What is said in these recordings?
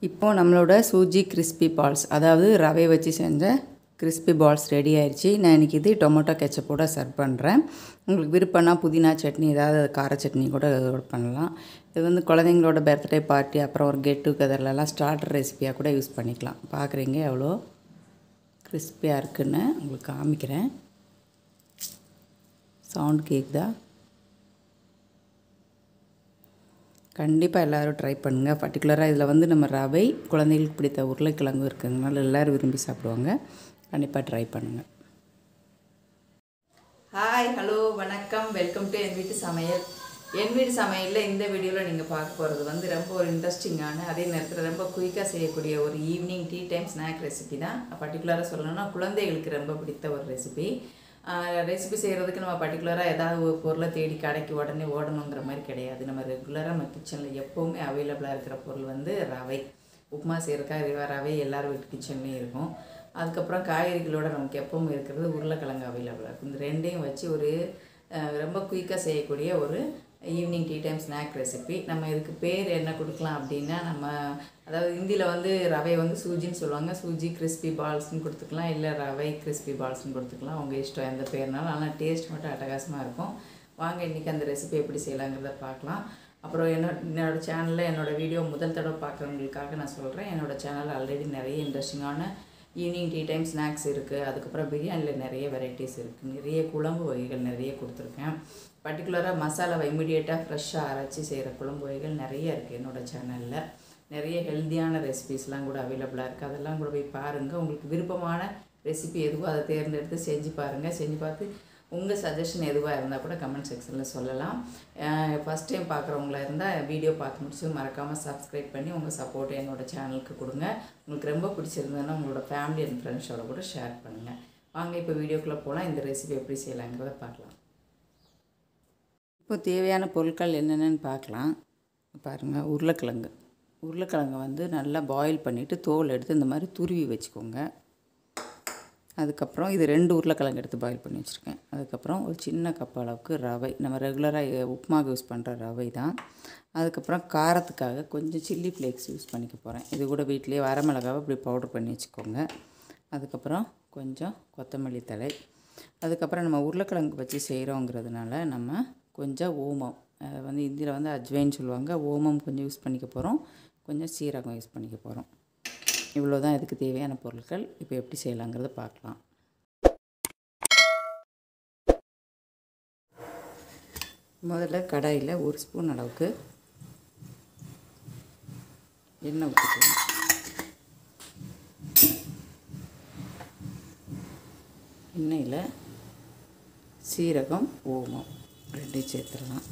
இப்போது நம்மளோட சூஜி crispy balls அதாவது ரவை வச்சு செஞ்ச கிறிஸ்பி பால்ஸ் ரெடி ஆயிடுச்சு நான் இன்றைக்கி இது டொமேட்டோ கெச்சப்போட சர்வ் பண்ணுறேன் உங்களுக்கு விருப்பம்னா புதினா சட்னி ஏதாவது கார சட்னி கூட இதோட பண்ணலாம் இது வந்து குழந்தைங்களோட பர்த்டே பார்ட்டி அப்புறம் ஒரு கெட் டுகெதர்லலாம் ஸ்டார்டர் ரெசிபியாக கூட யூஸ் பண்ணிக்கலாம் பார்க்குறீங்க எவ்வளோ கிறிஸ்பியாக இருக்குன்னு உங்களுக்கு காமிக்கிறேன் சவுண்ட் கேக்குதா கண்டிப்பாக எல்லோரும் ட்ரை பண்ணுங்கள் பர்டிகுலராக இதில் வந்து நம்ம ரவை குழந்தைகளுக்கு பிடித்த உருளைக்கிழங்கு இருக்குங்கனால எல்லோரும் விரும்பி சாப்பிடுவாங்க கண்டிப்பாக ட்ரை பண்ணுங்கள் ஹாய் ஹலோ வணக்கம் வெல்கம் டு என் வீட்டு சமையல் என் வீட்டு சமையலில் இந்த வீடியோவில் நீங்கள் பார்க்க போகிறது வந்து ரொம்ப ஒரு இன்ட்ரெஸ்டிங்கான அதே நேரத்தில் ரொம்ப குயிக்காக செய்யக்கூடிய ஒரு evening tea time snack recipe தான் பர்டிகுலராக சொல்லணும்னா குழந்தைகளுக்கு ரொம்ப பிடித்த ஒரு ரெசிபி ரெசிபி செய்கிறதுக்கு நம்ம பர்டிகுலராக ஏதாவது ஒரு பொருளை தேடி கடைக்கு உடனே ஓடணுங்கிற மாதிரி கிடையாது நம்ம ரெகுலராக நம்ம கிச்சனில் எப்போவுமே அவைலபிளாக இருக்கிற பொருள் வந்து ரவை உப்புமா செய்கிறக்கா ரவை எல்லார் வீட்டு கிச்சன்லேயும் இருக்கும் அதுக்கப்புறம் காய்கறிகளோட நமக்கு எப்பவும் இருக்கிறது உருளைக்கிழங்கு அவைலபிளாக இருக்கும் இந்த ரெண்டையும் வச்சு ஒரு ரொம்ப குயிக்காக செய்யக்கூடிய ஒரு evening tea time snack recipe நம்ம இதுக்கு பேர் என்ன கொடுக்கலாம் அப்படின்னா நம்ம அதாவது ஹிந்தியில் வந்து ரவை வந்து சூஜின்னு சொல்லுவாங்க சூஜி கிறிஸ்பி பால்ஸ்னு கொடுத்துக்கலாம் இல்லை ரவை கிறிஸ்பி பால்ஸ்னு கொடுத்துக்கலாம் உங்கள் இஷ்டம் எந்த பேர்னாலும் ஆனால் டேஸ்ட் மட்டும் அட்டகாசமாக இருக்கும் வாங்க இன்றைக்கி அந்த ரெசிபி எப்படி செய்யலாங்கிறத பார்க்கலாம் அப்புறம் என்னோட என்னோடய சேனலில் என்னோடய வீடியோ முதல் தடவை பார்க்குறவங்களுக்காக நான் சொல்கிறேன் என்னோடய சேனல் ஆல்ரெடி நிறைய இன்ட்ரெஸ்டிங்கான ஈவினிங் டீ டைம் ஸ்நாக்ஸ் இருக்குது அதுக்கப்புறம் பிரியாணியில் நிறைய வெரைட்டிஸ் இருக்குது நிறைய குழம்பு வகைகள் நிறைய கொடுத்துருக்கேன் பர்டிகுலராக மசாலாவை இமிடியேட்டாக ஃப்ரெஷ்ஷாக அரைச்சி செய்கிற குழம்பு வகைகள் நிறைய இருக்குது என்னோடய சேனலில் நிறைய ஹெல்த்தியான ரெசிபிஸ்லாம் கூட அவைலபிளாக இருக்குது அதெல்லாம் கூட போய் பாருங்கள் உங்களுக்கு விருப்பமான ரெசிபி எதுவோ அதை தேர்ந்தெடுத்து செஞ்சு பாருங்கள் செஞ்சு பார்த்து உங்கள் சஜஷன் எதுவாக இருந்தால் கூட கமெண்ட் செக்ஷனில் சொல்லலாம் ஃபஸ்ட் டைம் பார்க்குறவங்களா இருந்தால் வீடியோ பார்த்து முடிச்சு மறக்காமல் சப்ஸ்கிரைப் பண்ணி உங்கள் சப்போர்ட் என்னோடய சேனலுக்கு கொடுங்க உங்களுக்கு ரொம்ப பிடிச்சிருந்ததுன்னா உங்களோட ஃபேமிலி அண்ட் ஃப்ரெண்ட்ஸோட கூட ஷேர் பண்ணுங்கள் வாங்க இப்போ வீடியோக்குள்ளே போகலாம் இந்த ரெசிபி எப்படி செய்யலாங்கிறத பார்க்கலாம் இப்போ தேவையான பொருட்கள் என்னென்னு பார்க்கலாம் பாருங்கள் உருளைக்கிழங்கு உருளைக்கிழங்கு வந்து நல்லா பாயில் பண்ணிவிட்டு தோல் எடுத்து இந்த மாதிரி துருவி வச்சுக்கோங்க அதுக்கப்புறம் இது ரெண்டு உருளைக்கிழங்கு எடுத்து பாயில் பண்ணி வச்சுருக்கேன் அதுக்கப்புறம் ஒரு சின்ன கப் அளவுக்கு ரவை நம்ம ரெகுலராக உப்புமாவுக்கு யூஸ் பண்ணுற ரவை தான் அதுக்கப்புறம் காரத்துக்காக கொஞ்சம் சில்லி ஃப்ளேக்ஸ் யூஸ் பண்ணிக்க போகிறேன் இது கூட வீட்டிலேயே வரமிளகாவை இப்படி பவுடர் பண்ணி வச்சுக்கோங்க அதுக்கப்புறம் கொஞ்சம் கொத்தமல்லி தழை அதுக்கப்புறம் நம்ம உருளைக்கிழங்கு வச்சு செய்கிறோங்கிறதுனால நம்ம கொஞ்சம் ஓமம் அதை வந்து இந்தியில் வந்து அஜ்வைன்னு சொல்லுவாங்க ஓமம் கொஞ்சம் யூஸ் பண்ணிக்க போகிறோம் கொஞ்சம் சீரகம் யூஸ் பண்ணிக்க போகிறோம் இவ்வளோ தான் இதுக்கு தேவையான பொருட்கள் இப்போ எப்படி செய்யலாங்கிறத பார்க்கலாம் முதல்ல கடாயில் ஒரு ஸ்பூன் அளவுக்கு எண்ணெய் ஊற்றிக்கலாம் எண்ணெயில் சீரகம் ஓமம் ரெண்டையும் சேர்த்துடலாம்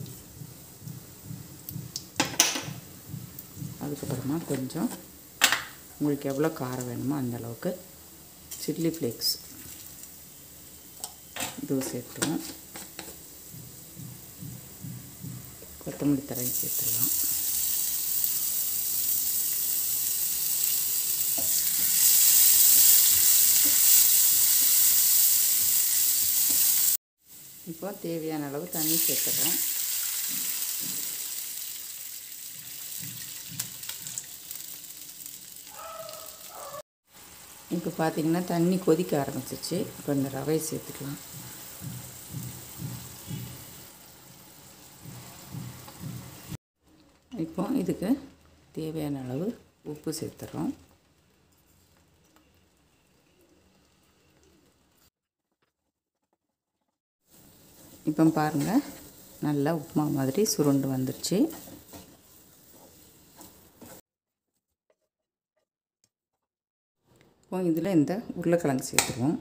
அதுக்கப்புறமா கொஞ்சம் உங்களுக்கு எவ்வளோ காரம் வேணுமோ அந்த அளவுக்கு சில்லி ஃப்ளேக்ஸ் இதுவும் சேர்த்துவோம் கொத்தமல்லி தரையும் சேர்த்துடலாம் இப்போ தேவையான அளவு தண்ணி சேர்த்துறோம் இப்போ பார்த்திங்கன்னா தண்ணி கொதிக்க ஆரம்பிச்சிச்சு இப்போ இந்த ரவையை சேர்த்துக்கலாம் இப்போ இதுக்கு தேவையான அளவு உப்பு சேர்த்துறோம் இப்போ பாருங்கள் நல்லா உப்புமா மாதிரி சுருண்டு வந்துருச்சு இப்போ இதில் இந்த உருளைக்கிழங்கு சேர்த்துருவோம்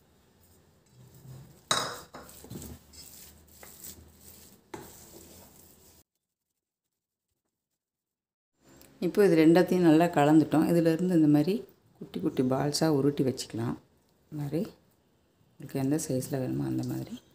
இப்போ இது ரெண்டாத்தையும் நல்லா கலந்துட்டோம் இதிலேருந்து இந்த மாதிரி குட்டி குட்டி பால்ஸாக உருட்டி வச்சுக்கலாம் இந்த மாதிரி உங்களுக்கு எந்த சைஸில் வேணுமோ அந்த மாதிரி